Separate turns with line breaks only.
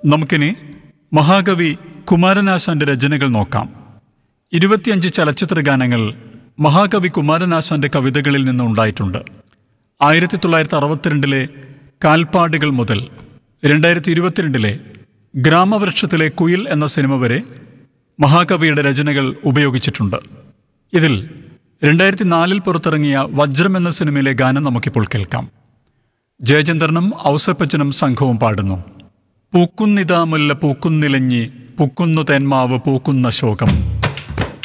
നമുക്കിനി മഹാകവി കുമാരനാശാന്റെ രചനകൾ നോക്കാം ഇരുപത്തിയഞ്ച് ചലച്ചിത്ര ഗാനങ്ങൾ മഹാകവി കുമാരനാശാന്റെ കവിതകളിൽ നിന്ന് ഉണ്ടായിട്ടുണ്ട് ആയിരത്തി തൊള്ളായിരത്തി അറുപത്തിരണ്ടിലെ കാൽപ്പാടുകൾ മുതൽ രണ്ടായിരത്തി ഇരുപത്തിരണ്ടിലെ ഗ്രാമവൃക്ഷത്തിലെ കുയിൽ എന്ന സിനിമ വരെ മഹാകവിയുടെ രചനകൾ ഉപയോഗിച്ചിട്ടുണ്ട് ഇതിൽ രണ്ടായിരത്തി നാലിൽ പുറത്തിറങ്ങിയ വജ്രം എന്ന സിനിമയിലെ ഗാനം നമുക്കിപ്പോൾ കേൾക്കാം ജയചന്ദ്രനും ഔസപ്പച്ചനും സംഘവും പാടുന്നു പൂക്കുന്നിതാ മുല്ല പൂക്കുന്നിലഞ്ഞി പൂക്കുന്നു തേന്മാവ് പൂക്കുന്ന ശോകം